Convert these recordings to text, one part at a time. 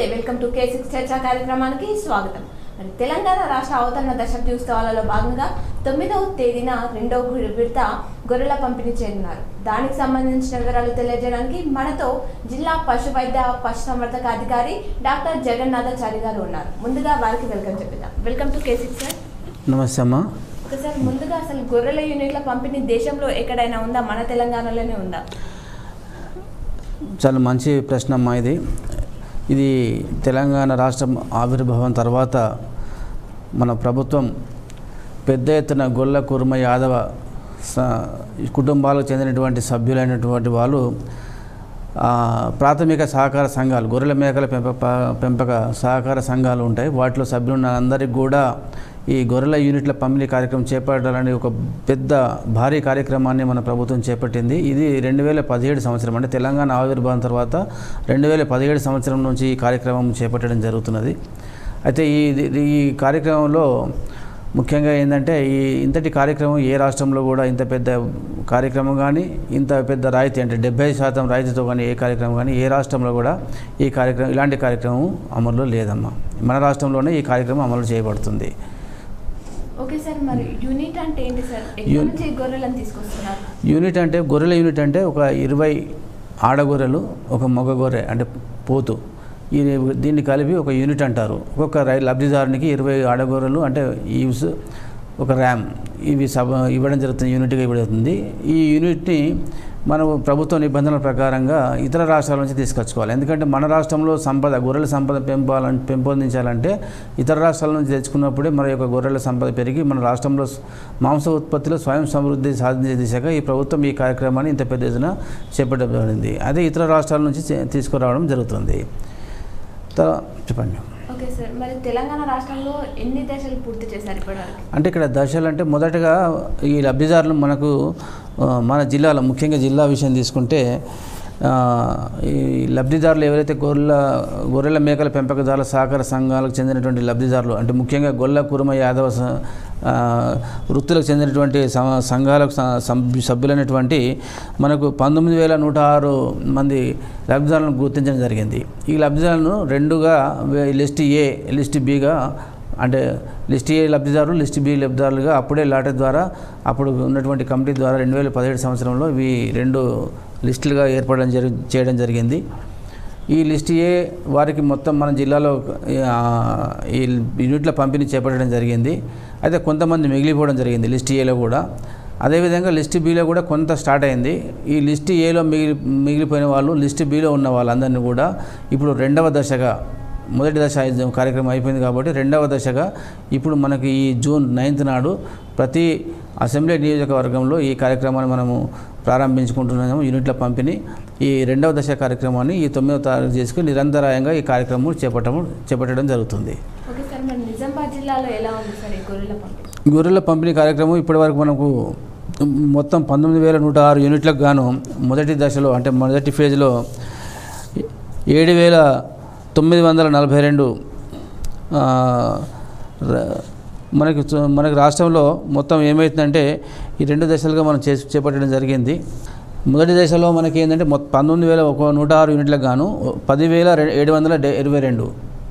welcome to K six చర్చా కార్యక్రమానికి స్వాగతం మరి తెలంగాణ రాష్ట్ర అవతరణ దశాబ్ది ఉత్సవాలలో భాగంగా తొమ్మిదవ తేదీన రెండవ గు- విడత గొర్రెల పంపిణీ చేయనున్నారు దానికి సంబంధించిన వివరాలు తెలియజేయడానికి మనతో జిల్లా పశు వైద్య పశు సంవర్ధక అధికారి డాక్టర్ జగన్నాథాచారి గారు ఉన్నారు ముందుగా వారికి వెల్కమ్ చెప్పిద్దాం welcome to K six sir నమస్తే అమ్మా ఓకే సార్ ముందుగా అసలు గొర్రెల యూనిట్ల పంపిణీ దేశంలో ఎక్కడైనా ఉందా మన తెలంగాణలోనే ఉందా చాలా మంచి ప్రశ్న అమ్మా ఇది ఇది తెలంగాణ రాష్ట్రం ఆవిర్భావం తర్వాత మన ప్రభుత్వం పెద్ద ఎత్తున గొల్ల కుర్మ యాదవ స కుటుంబాలకు చెందినటువంటి సభ్యులైనటువంటి వాళ్ళు ఆ, ప్రాథమిక సహకార సంఘాలు గొర్రెల మేకల పెంపక పెంపక సహకార సంఘాలు ఉంటాయి వాటిలో సభ్యులున్న అందరికీ కూడా ఈ గొర్రెల యూనిట్ల పంపిణీ కార్యక్రమం చేపట్టాలని ఒక పెద్ద భారీ కార్యక్రమాన్ని మన ప్రభుత్వం చేపట్టింది ఇది రెండు వేల పదిహేడు సంవత్సరం అంటే తెలంగాణ ఆవిర్భావం తర్వాత రెండు వేల పదిహేడు సంవత్సరం నుంచి ఈ కార్యక్రమం చేపట్టడం జరుగుతున్నది అయితే ఈ ఈ కార్యక్రమంలో ముఖ్యంగా ఏంటంటే ఈ ఇంతటి కార్యక్రమం ఏ రాష్ట్రంలో కూడా ఇంత పెద్ద కార్యక్రమం కానీ ఇంత పెద్ద రాయితీ అంటే డెబ్బై శాతం రాయితీతో కానీ ఏ కార్యక్రమం కానీ ఏ రాష్ట్రంలో కూడా ఈ కార్యక్రమం ఇలాంటి కార్యక్రమం అమల్లో లేదమ్మా మన రాష్ట్రంలోనే ఈ కార్యక్రమం అమలు చేయబడుతుంది ఓకే సార్ మరి యూనిట్ అంటే ఏంటి సార్ ఎక్కడి యూన్- నుంచి గొర్రెలను తీసుకొస్తున్నారు యూనిట్ అంటే గొర్రెల యూనిట్ అంటే ఒక ఇరవై ఆడగొర్రెలు ఒక మగ గొర్రె అంటే పోతు ఈ దీన్ని కలిపి ఒక యూనిట్ అంటారు ఒక్కొక్క రై లబ్ధిదారునికి ఇరవై ఆడగొర్రెలు అంటే ఈవ్స్ ఒక ర్యామ్ ఇవి సభ ఇవ్వడం జరుగుతుంది యూనిట్గా ఇవ్వబడుతుంది ఈ యూనిట్ని మనం ప్రభుత్వ నిబంధనల ప్రకారంగా ఇతర రాష్ట్రాల నుంచి తీసుకొచ్చుకోవాలి ఎందుకంటే మన రాష్ట్రంలో సంపద గొర్రెల సంపద పెంపాలని పెంపొందించాలంటే ఇతర రాష్ట్రాల నుంచి తెచ్చుకున్నప్పుడే మన యొక్క గొర్రెల సంపద పెరిగి మన రాష్ట్రంలో స్- మాంస ఉత్పత్తిలో స్వయం సమృద్ధి సాధించే దిశగా ఈ ప్రభుత్వం ఈ కార్యక్రమాన్ని ఇంత పెద్ద ఎత్తున చేపట్టబడింది అదే ఇతర రాష్ట్రాల నుంచి చే- తీసుకురావడం జరుగుతుంది త- చెప్పండి ఓకే సార్ మరి తెలంగాణ రాష్ట్రంలో ఎన్ని దశలు పూర్తి చేశారు ఇప్పటివరకు అంటే ఇక్కడ దశలు అంటే మొదటగా ఈ లబ్ధిదారులు మనకు ఆ, మన జిల్లాలో ముఖ్యంగా జిల్లా విషయం తీసుకుంటే ఆ, ఈ లబ్ధిదారులు ఎవరైతే గొర్రెల గొర్రెల మేకల పెంపకదారుల సహకార సంఘాలకు చెందినటువంటి లబ్ధిదారులు అంటే ముఖ్యంగా గొల్ల కురుమ యాదవ స- ఆ, వృత్తులకు చెందినటువంటి స- సంఘాలకు స- సభ్యు- సభ్యులైనటువంటి మనకు పంతొమ్మిది వేల నూట ఆరు మంది లబ్ధిదారులను గుర్తించడం జరిగింది ఈ లబ్ధిదారులను రెండుగా వే- లిస్ట్ ఏ లిస్ట్ బిగా అంటే లిస్ట్ ఏ లబ్ధిదారులు లిస్ట్ బి లబ్ధిదారులుగా అప్పుడే లాటరీ ద్వారా అప్పుడు ఉన్నటువంటి కమిటీ ద్వారా రెండు వేల పదిహేడు సంవత్సరంలో ఇవి రెండు లిస్టులుగా ఏర్పడడం జరి చేయడం జరిగింది ఈ లిస్ట్ ఏ వారికి మొత్తం మన జిల్లాలో ఆ, ఈ యూనిట్ల పంపిణీ చేపట్టడం జరిగింది అయితే కొంతమంది మిగిలిపోవడం జరిగింది లిస్ట్ ఏలో కూడా అదేవిధంగా లిస్ట్ బిలో కూడా కొంత స్టార్ట్ అయింది ఈ లిస్ట్ ఏలో మిగిలి మిగిలిపోయిన వాళ్ళు లిస్ట్ బిలో ఉన్న వాళ్ళందరినీ కూడా ఇప్పుడు రెండవ దశగా మొదటి దశ అయిన కార్యక్రమం అయిపోయింది కాబట్టి రెండవ దశగా ఇప్పుడు మనకి ఈ జూన్ నైన్త్ నాడు ప్రతి అసెంబ్లీ నియోజకవర్గంలో ఈ కార్యక్రమాన్ని మనము ప్రారంభించుకుంటున్నాము యూనిట్ల పంపిణీ ఈ రెండవ దశ కార్యక్రమాన్ని ఈ తొమ్మిదవ తారీఖు చేసుకుని నిరంతరాయంగా ఈ కార్యక్రమం చేపట్టడం చేపట్టడం జరుగుతుంది ఓకే సార్ మరి నిజామాబాద్ జిల్లాలో ఎలా ఉంది సార్ ఈ గొర్రెల పంపిణీ గొర్రెల పంపిణీ కార్యక్రమం ఇప్పటివరకు మనకు మొత్తం పంతొమ్మిది వేల నూట ఆరు యూనిట్లకు గాను మొదటి దశలో అంటే మొదటి ఫేజ్లో ఏడు వేల తొమ్మిది వందల నలభై రెండు ఆ, ర- మనకి చు- మనకి రాష్ట్రంలో మొత్తం ఏమవుతుందంటే ఈ రెండు దశలుగా మనం చేసి చేపట్టడం జరిగింది మొదటి దశలో మనకి ఏంటంటే మొత్తం పంతొమ్మిది వేల ఒక నూట ఆరు యూనిట్లకు గాను పదివేల రె- ఏడు వందల డె- ఇరవై రెండు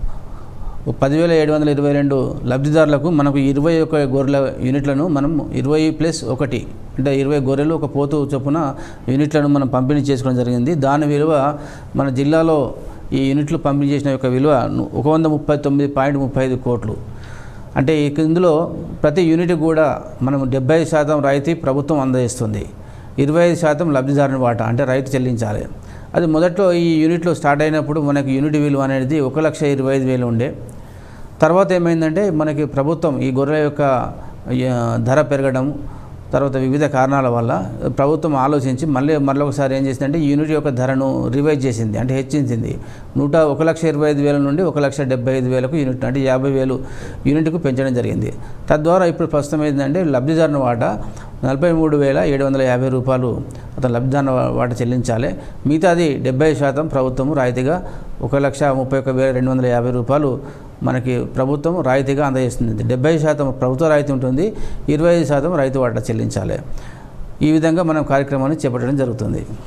పదివేల ఏడు వందల ఇరవై రెండు లబ్ధిదారులకు మనకు ఇరవై ఒక గొర్రెల యూనిట్లను మనం ఇరవై ప్లస్ ఒకటి అంటే ఇరవై గొర్రెలు ఒక పోతు చొప్పున యూనిట్లను మనం పంపిణీ చేసుకోవడం జరిగింది దాని విలువ మన జిల్లాలో ఈ యూనిట్లు పంపిణీ చేసిన యొక్క విలువ ను- ఒక వంద ముప్పై తొమ్మిది పాయింట్ ముప్పై ఐదు కోట్లు అంటే ఇక ఇందులో ప్రతి యూనిట్ కూడా మనం డెబ్బై శాతం రాయితీ ప్రభుత్వం అందజేస్తుంది ఇరవై ఐదు శాతం లబ్ధిదారుని వాటా అంటే రైతు చెల్లించాలి అది మొదట్లో ఈ యూనిట్లో స్టార్ట్ అయినప్పుడు మనకి యూనిట్ విలువ అనేది ఒక లక్ష ఇరవై ఐదు వేలు ఉండే తర్వాత ఏమైందంటే మనకి ప్రభుత్వం ఈ గొర్రెల యొక్క ఆ, ధర పెరగడం తర్వాత వివిధ కారణాల వల్ల ప్రభుత్వం ఆలోచించి మళ్ళీ మళ్ళీ ఒకసారి ఏం చేసిందంటే ఈ యూనిట్ యొక్క ధరను రివైజ్ చేసింది అంటే హెచ్చించింది నూట ఒక లక్ష ఇరవై ఐదు వేల నుండి ఒక లక్ష డెబ్బై ఐదు వేలకు యూనిట్ అంటే యాభై వేలు యూనిట్కు పెంచడం జరిగింది తద్వారా ఇప్పుడు ప్రస్తుతం ఏంటంటే లబ్ధిదారుని వాటా నలభై మూడు వేల ఏడు వందల యాభై రూపాయలు అతను లబ్ధిదారుని వా- వాటా చెల్లించాలి మిగతాది డెబ్బై శాతం ప్రభుత్వము రాయితీగా ఒక లక్ష ముప్పై ఒక వేల రెండు వందల యాభై రూపాయలు మనకి ప్రభుత్వం రాయితీగా అందజేస్తుంది డెబ్బై శాతం ప్రభుత్వ రాయితీ ఉంటుంది ఇరవై ఐదు శాతం రైతు వాటా చెల్లించాలి ఈ విధంగా మనం కార్యక్రమాన్ని చేపట్టడం జరుగుతుంది ఓకే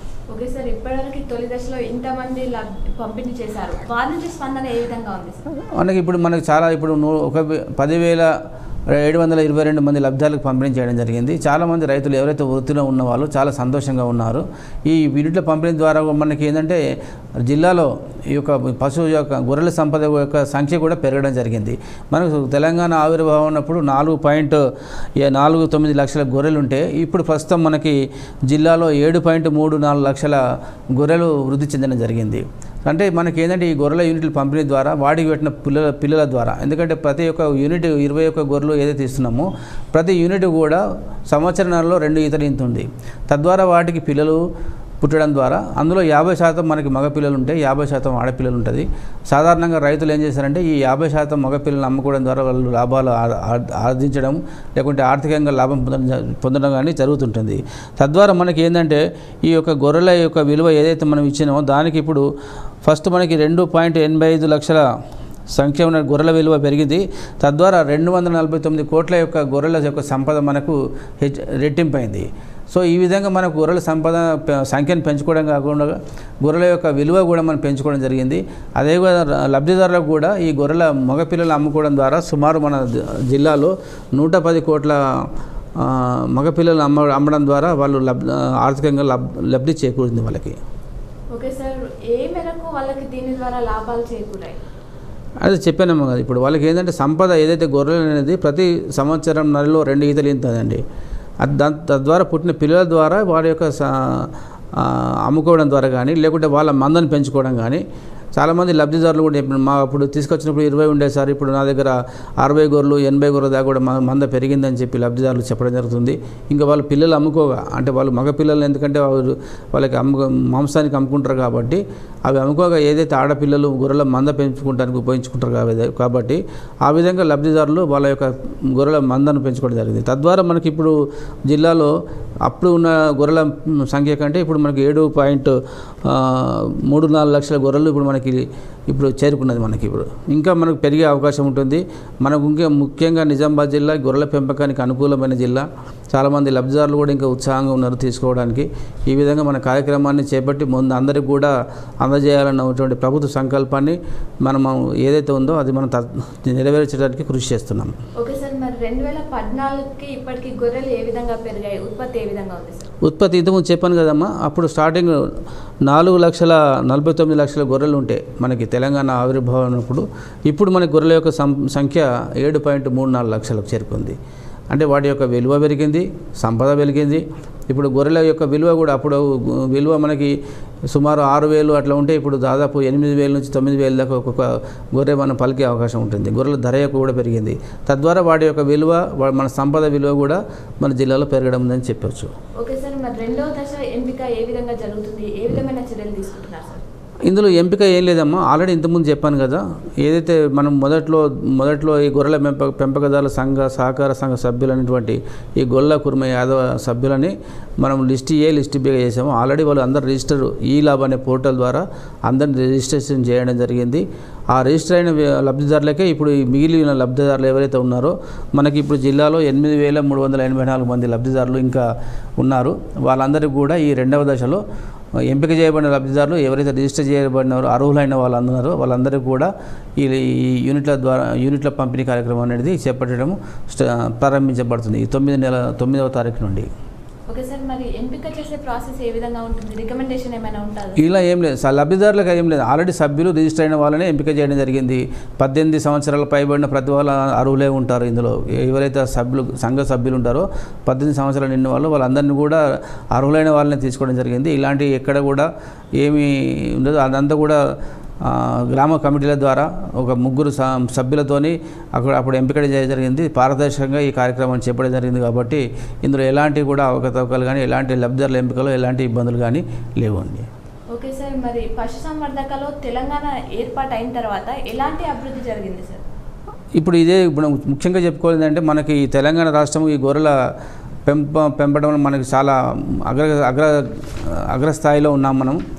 ఓకే సార్ ఇప్పటివరకు తొలి దశలో ఇంతమంది లబ్- పంపిణీ చేశారు వారి నుంచి స్పందన ఏ విధంగా ఉంది సార్ మనకి ఇప్పుడు మనకి చాలా ఇప్పుడు నూ- ఒక వే- పదివేల ఏడు వందల ఇరవై రెండు మంది లబ్ధాలకు పంపిణీ చేయడం జరిగింది చాలామంది రైతులు ఎవరైతే వృత్తిలో ఉన్న వాళ్ళు చాలా సంతోషంగా ఉన్నారు ఈ యూనిట్ల పంపిణీ ద్వారా మనకి ఏంటంటే జిల్లాలో ఈ యొక్క పశువు యొక్క గొర్రెల సంపద యొక్క సంఖ్య కూడా పెరగడం జరిగింది మనకు తెలంగాణ ఆవిర్భావం ఉన్నప్పుడు నాలుగు పాయింట్ ఏ- నాలుగు తొమ్మిది లక్షల గొర్రెలు ఉంటే ఇప్పుడు ప్రస్తుతం మనకి జిల్లాలో ఏడు పాయింట్ మూడు నాలుగు లక్షల గొర్రెలు వృద్ధి చెందడం జరిగింది అంటే మనకి ఏంటంటే ఈ గొర్రెల యూనిట్లు పంపిణీ ద్వారా వాడికి పెట్టిన పిల్లల పిల్లల ద్వారా ఎందుకంటే ప్రతి ఒక్క యూనిట్ ఇరవై ఒక్క గొర్రెలు ఏదైతే ఇస్తున్నామో ప్రతి యూనిట్ కూడా సంవత్సరాలలో రెండు ఈతలు ఇంత ఉంది తద్వారా వాటికి పిల్లలు పుట్టడం ద్వారా అందులో యాభై శాతం మనకి మగపిల్లలు ఉంటే యాభై శాతం ఆడపిల్లలు ఉంటుంది సాధారణంగా రైతులు ఏం చేశారంటే ఈ యాభై శాతం మగపిల్లలను అమ్ముకోవడం ద్వారా వాళ్ళు లాభాలు ఆ- ఆ- ఆర్జించడం లేకుంటే ఆర్థికంగా లాభం పొందడం జ- పొందడం కానీ జరుగుతుంటుంది తద్వారా మనకి ఏంటంటే ఈ యొక్క గొర్రెల యొక్క విలువ ఏదైతే మనం ఇచ్చినామో దానికి ఇప్పుడు ఫస్ట్ మనకి రెండు పాయింట్ ఎనభై ఐదు లక్షల సంఖ్య ఉన్న గొర్రెల విలువ పెరిగింది తద్వారా రెండు వందల నలభై తొమ్మిది కోట్ల యొక్క గొర్రెల యొక్క సంపద మనకు హెచ్ రెట్టింపైంది సో ఈ విధంగా మనకు గొర్రెల సంపద పె- సంఖ్యను పెంచుకోవడం కాకుండా గొర్రెల యొక్క విలువ కూడా మనం పెంచుకోవడం జరిగింది అదేవిధంగా లబ్ధిదారులకు కూడా ఈ గొర్రెల మగపిల్లలు అమ్ముకోవడం ద్వారా సుమారు మన జ- జిల్లాలో నూట పది కోట్ల ఆ, మగపిల్లలు అమ్మ అమ్మడం ద్వారా వాళ్ళు లబ్ ఆర్థికంగా లబ్ లబ్ధి చేకూరింది వాళ్ళకి ఓకే సార్ ఏ మేరకు వాళ్ళకి దీని ద్వారా లాభాలు చేకూరాయి అదే చెప్పానమ్మా కదా ఇప్పుడు వాళ్ళకి ఏంటంటే సంపద ఏదైతే గొర్రెలు అనేది ప్రతి సంవత్సరం నెలలో రెండు ఈతలు ఇంతదండి అది దాని తద్వారా పుట్టిన పిల్లల ద్వారా వారి యొక్క స- ఆ, అమ్ముకోవడం ద్వారా కానీ లేకుంటే వాళ్ళ మందని పెంచుకోవడం కానీ చాలామంది లబ్ధిదారులు కూడా ఇప్పుడు మా అప్పుడు తీసుకొచ్చినప్పుడు ఇరవై ఉండే సార్ ఇప్పుడు నా దగ్గర అరవై గొర్రెలు ఎనభై గొర్రెల దాకా కూడా మా మంద పెరిగిందని చెప్పి లబ్ధిదారులు చెప్పడం జరుగుతుంది ఇంకా వాళ్ళ పిల్లలు అమ్ముకోగా అంటే వాళ్ళు మగ పిల్లలు ఎందుకంటే వాళ్ళు వాళ్ళకి అమ్ము మాంసానికి అమ్ముకుంటారు కాబట్టి అవి అమ్ముకోగా ఏదైతే ఆడపిల్లలు గొర్రెల మంద పెంచుకుంటానికి ఉపయోగించుకుంటారు కాబ- కాబట్టి ఆ విధంగా లబ్ధిదారులు వాళ్ళ యొక్క గొర్రెల మందను పెంచుకోవడం జరిగింది తద్వారా మనకి ఇప్పుడు జిల్లాలో అప్పుడు ఉన్న గొర్రెల సంఖ్య కంటే ఇప్పుడు మనకి ఏడు పాయింట్ మూడు నాలుగు లక్షల గొర్రెలు ఇప్పుడు మనకి ఇప్పుడు చేరుకున్నది మనకి ఇప్పుడు ఇంకా మనకు పెరిగే అవకాశం ఉంటుంది మనకు ఇంకా ముఖ్యంగా నిజామాబాద్ జిల్లా గొర్రెల పెంపకానికి అనుకూలమైన జిల్లా చాలామంది లబ్ధిదారులు కూడా ఇంకా ఉత్సాహంగా ఉన్నారు తీసుకోవడానికి ఈ విధంగా మన కార్యక్రమాన్ని చేపట్టి ముందు అందరికి కూడా అందజేయాలన్నటువంటి ప్రభుత్వ సంకల్పాన్ని మనం ఏదైతే ఉందో అది మనం త- నెరవేర్చడానికి కృషి చేస్తున్నాం ఓకే సార్ మరి రెండు వేల పద్నాలుగుకి ఇప్పటికి గొర్రెలు ఏ విధంగా పెరిగాయి ఉత్పత్తి ఏ విధంగా ఉంది సార్ ఉత్పత్తి ఇంతకుముందు చెప్పాను కదమ్మా అప్పుడు స్టార్టింగ్ నాలుగు లక్షల నలభై తొమ్మిది లక్షల గొర్రెలు ఉంటే మనకి తెలంగాణ ఆవిర్భావం అప్పుడు ఇప్పుడు మనకి గొర్రెల యొక్క సం- సంఖ్య ఏడు పాయింట్ మూడు నాలుగు లక్షలకు చేరుకుంది అంటే వాటి యొక్క విలువ పెరిగింది సంపద పెరిగింది ఇప్పుడు గొర్రెల యొక్క విలువ కూడా అప్పుడు విలువ మనకి సుమారు ఆరు వేలు అట్లా ఉంటే ఇప్పుడు దాదాపు ఎనిమిది వేల నుంచి తొమ్మిది వేల దాకా ఒక్కొక్క గొర్రె మనం పలికే అవకాశం ఉంటుంది గొర్రెల ధర యొక్క కూడా పెరిగింది తద్వారా వాటి యొక్క విలువ వా- మన సంపద విలువ కూడా మన జిల్లాలో పెరగడం ఉందని చెప్పవచ్చు ఓకే సార్ మరి రెండవ దశ ఎంపిక ఏ విధంగా జరుగుతుంది ఏ విధమైన చర్యలు తీసుకుంటున్నారు సార్ ఇందులో ఎంపిక ఏం లేదమ్మా ఆల్రెడీ ఇంతకుముందు చెప్పాను కదా ఏదైతే మనం మొదట్లో మొదట్లో ఈ గొర్రెల పెంప పెంపకదారుల సంఘ సహకార సంఘ సభ్యులైనటువంటి ఈ గొల్ల కుర్మ యాదవ సభ్యులని మనం లిస్ట్ ఏ లిస్ట్ బిగా చేసాము ఆల్రెడీ వాళ్ళు అందరు రిజిస్టర్ ఈ లాబ్ అనే పోర్టల్ ద్వారా అందరిని రిజిస్ట్రేషన్ చేయడం జరిగింది ఆ రిజిస్టర్ అయిన వ్య- లబ్ధిదారులకే ఇప్పుడు ఈ మిగిలిన లబ్ధిదారులు ఎవరైతే ఉన్నారో మనకి ఇప్పుడు జిల్లాలో ఎనిమిది వేల మూడు వందల ఎనభై నాలుగు మంది లబ్ధిదారులు ఇంకా ఉన్నారు వాళ్ళందరికీ కూడా ఈ రెండవ దశలో ఎంపిక చేయబడిన లబ్ధిదారులు ఎవరైతే రిజిస్టర్ చేయబడినారో అర్హులైన వాళ్ళందరూ వాళ్ళందరికీ కూడా ఈ ఈ యూనిట్ల ద్వారా యూనిట్ల పంపిణీ కార్యక్రమం అనేది చేపట్టడం స్ట- ప్రారంభించబడుతుంది ఈ తొమ్మిది నెల తొమ్మిదవ తారీఖు నుండి ఓకే సార్ మరి ఎంపిక చేసే ప్రాసెస్ ఏ విధంగా ఉంటుంది రికమెండేషన్ ఏమైనా ఉంటుందా ఇలా ఏం లేదు స- లబ్ధిదారులకు ఏం లేదు ఆల్రెడీ సభ్యులు రిజిస్టర్ అయిన వాళ్ళనే ఎంపిక చేయడం జరిగింది పద్దెనిమిది సంవత్సరాల పైబడిన ప్రతి వాళ్ళ అర్హులే ఉంటారు ఇందులో ఎవరైతే సభ్యులు సంఘ సభ్యులు ఉంటారో పద్దెనిమిది సంవత్సరాలు నిన్న వాళ్ళు వాళ్ళందరినీ కూడా అర్హులైన వాళ్ళని తీసుకోవడం జరిగింది ఇలాంటి ఎక్కడ కూడా ఏమీ ఉండదు అదంతా కూడా ఆ, గ్రామ కమిటీల ద్వారా ఒక ముగ్గురు స- సభ్యులతోని అక్కడ అప్పుడు ఎంపిక చేయడం జరిగింది పారదర్శకంగా ఈ కార్యక్రమాన్ని చేపట్టడం జరిగింది కాబట్టి ఇందులో ఎలాంటి కూడా అవకతవకలు కానీ ఎలాంటి లబ్ధిదారుల ఎంపికలో ఎలాంటి ఇబ్బందులు కానీ లేవండి ఓకే సార్ మరి పశుసంవర్ధకలో తెలంగాణ ఏర్పాటు అయిన తర్వాత ఎలాంటి అభివృద్ధి జరిగింది సార్ ఇప్పుడు ఇదే ఇప్పుడు ముఖ్యంగా చెప్పుకోవాలి అంటే మనకి ఈ తెలంగాణ రాష్ట్రం ఈ గొర్రెల పెంప పెంపడం మనకి చాలా అగ్ర అగ్ర అగ్రస్థాయిలో ఉన్నాం మనం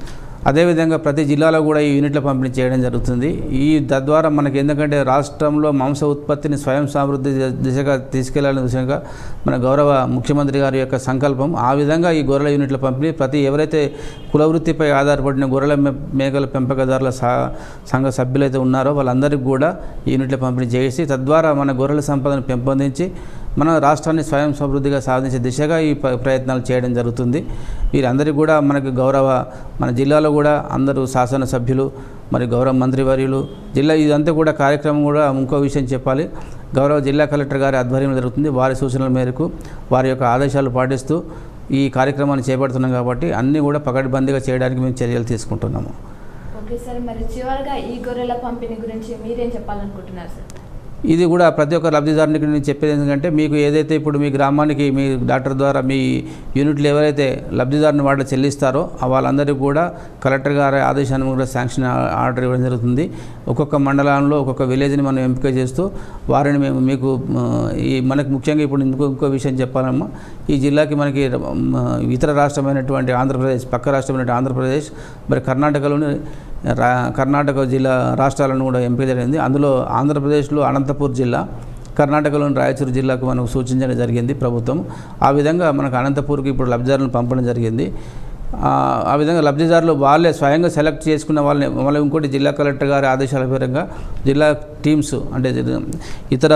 అదేవిధంగా ప్రతి జిల్లాలో కూడా ఈ యూనిట్ల పంపిణీ చేయడం జరుగుతుంది ఈ తద్వారా మనకి ఎందుకంటే రాష్ట్రంలో మాంస ఉత్పత్తిని స్వయం సమృద్ధి ది- దిశగా తీసుకెళ్లాలనే దిశగా మన గౌరవ ముఖ్యమంత్రి గారి యొక్క సంకల్పం ఆ విధంగా ఈ గొర్రెల యూనిట్ల పంపిణీ ప్రతి ఎవరైతే కుల వృత్తిపై ఆధారపడిన గొర్రెల మే- మేకల పెంపకదారుల సా- సంఘ సభ్యులైతే ఉన్నారో వాళ్ళందరికీ కూడా ఈ యూనిట్ల పంపిణీ చేసి తద్వారా మన గొర్రెల సంపదను పెంపొందించి మన రాష్ట్రాన్ని స్వయం సమృద్ధిగా సాధించే దిశగా ఈ ప- ప్రయత్నాలు చేయడం జరుగుతుంది వీరందరికీ కూడా మనకు గౌరవ మన జిల్లాలో కూడా అందరూ శాసనసభ్యులు మరి గౌరవ మంత్రివర్యులు జిల్లా ఇదంతా కూడా కార్యక్రమం కూడా ఇంకో విషయం చెప్పాలి గౌరవ జిల్లా కలెక్టర్ గారి ఆధ్వర్యంలో జరుగుతుంది వారి సూచనల మేరకు వారి యొక్క ఆదేశాలు పాటిస్తూ ఈ కార్యక్రమాన్ని చేపడుతున్నాం కాబట్టి అన్నీ కూడా పకడ్బందీగా చేయడానికి మేము చర్యలు తీసుకుంటున్నాము ఓకే సార్ మరి చివరిగా ఈ గొర్రెల పంపిణీ గురించి మీరేం చెప్పాలనుకుంటున్నారు సార్ ఇది కూడా ప్రతి ఒక్క లబ్ధిదారునికి నేను చెప్పేది ఎందుకంటే మీకు ఏదైతే ఇప్పుడు మీ గ్రామానికి మీ డాక్టర్ ద్వారా మీ యూనిట్లు ఎవరైతే లబ్ధిదారుని వాళ్ళు చెల్లిస్తారో ఆ వాళ్ళందరికీ కూడా కలెక్టర్ గారి ఆదేశాన్ని కూడా శాంక్షన్ ఆ- ఆర్డర్ ఇవ్వడం జరుగుతుంది ఒక్కొక్క మండలంలో ఒక్కొక్క విలేజ్ని మనం ఎంపిక చేస్తూ వారిని మేము మీకు ఆ, ఈ మనకు ముఖ్యంగా ఇప్పుడు ఇంకో ఇంకో విషయం చెప్పాలమ్మా ఈ జిల్లాకి మనకి మ, ఇతర రాష్ట్రమైనటువంటి ఆంధ్రప్రదేశ్ పక్క రాష్ట్రమైన ఆంధ్రప్రదేశ్ మరి కర్ణాటకలోని రా కర్ణాటక జిల్లా రాష్ట్రాలను కూడా ఎంపిక జరిగింది అందులో ఆంధ్రప్రదేశ్లో అనంతపూర్ జిల్లా కర్ణాటకలోని రాయచూరు జిల్లాకు మనకు సూచించడం జరిగింది ప్రభుత్వం ఆ విధంగా మనకు అనంతపూర్కి ఇప్పుడు లబ్ధిదారులను పంపడం జరిగింది ఆ ఆ విధంగా లబ్ధిదారులు వాళ్ళే స్వయంగా సెలెక్ట్ చేసుకున్న వాళ్ళని మళ్ళీ ఇంకోటి జిల్లా కలెక్టర్ గారి ఆదేశాల మేరకు జిల్లా టీమ్స్ అంటే ఇతర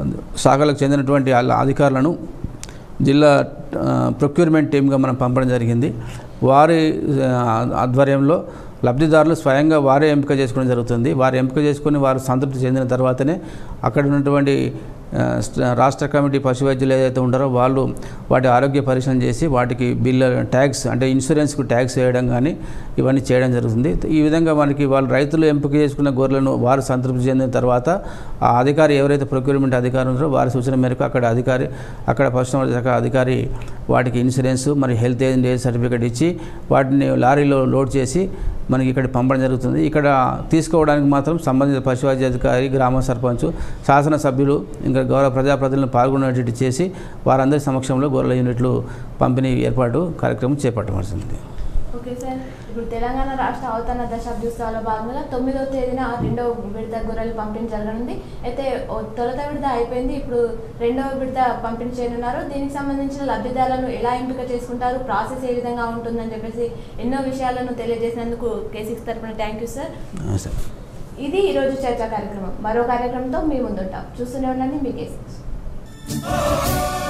శాఖలకు చెందినటువంటి వాళ్ళ అధికారులను జిల్లా ప్రొక్యూర్మెంట్ టీమ్గా మనం పంపడం జరిగింది వారి ఆ, ఆధ్వర్యంలో లబ్ధిదారులు స్వయంగా వారే ఎంపిక చేసుకోవడం జరుగుతుంది వారు ఎంపిక చేసుకొని వారు సంతృప్తి చెందిన తర్వాతనే అక్కడ ఉన్నటువంటి ఆ, స్ట- రాష్ట్ర కమిటీ పశు వైద్యులు ఏదైతే ఉంటారో వాళ్ళు వాటి ఆరోగ్య పరీక్షణ చేసి వాటికి బిల్ ట్యాక్స్ అంటే ఇన్సూరెన్స్కు ట్యాక్స్ వేయడం కానీ ఇవన్నీ చేయడం జరుగుతుంది ఈ విధంగా మనకి వాళ్ళు రైతులు ఎంపిక చేసుకున్న గొర్రెలను వారు సంతృప్తి చెందిన తర్వాత ఆ అధికారి ఎవరైతే ప్రొక్యూర్మెంట్ అధికారి ఉన్నారో వారి సూచన మేరకు అక్కడ అధికారి అక్కడ పశుసంవర్ధక శాఖ అధికారి వాటికి ఇన్సూరెన్స్ మరి హెల్త్ ఏజెంట్ సర్టిఫికేట్ ఇచ్చి వాటిని లారీలో లోడ్ చేసి మనకి ఇక్కడ పంపడం జరుగుతుంది ఇక్కడ తీసుకోవడానికి మాత్రం సంబంధిత పశువైద్య అధికారి గ్రామ సర్పంచ్ శాసనసభ్యులు ఇంకా గౌరవ ప్రజాప్రతినిధులను పాల్గొనేటట్టు చేసి వారందరి సమక్షంలో గొర్రెల యూనిట్లు పంపిణీ ఏర్పాటు కార్యక్రమం చేపట్టవలసింది ఓకే సార్ ఇప్పుడు తెలంగాణ రాష్ట్ర అవతరణ దశాబ్దోత్సవాల భాగంగా తొమ్మిదవ తేదీన రెండవ విడత గొర్రెలు పంపిణీ జరగనుంది అయితే ఓ తొలుత విడత అయిపోయింది ఇప్పుడు రెండవ విడత పంపిణీ చేయనున్నారు దీనికి సంబంధించిన లబ్ధిదారులను ఎలా ఎంపిక చేసుకుంటారు ప్రాసెస్ ఏ విధంగా ఉంటుందని చెప్పేసి ఎన్నో విషయాలను తెలియజేసినందుకు కేసీఎస్ తరపున థ్యాంక్ యూ సార్ ఆ, సరే ఇది ఈరోజు చర్చా కార్యక్రమం మరో కార్యక్రమంతో మీ ముందుంటాం చూస్తూనే ఉండండి మీ కేసీఎస్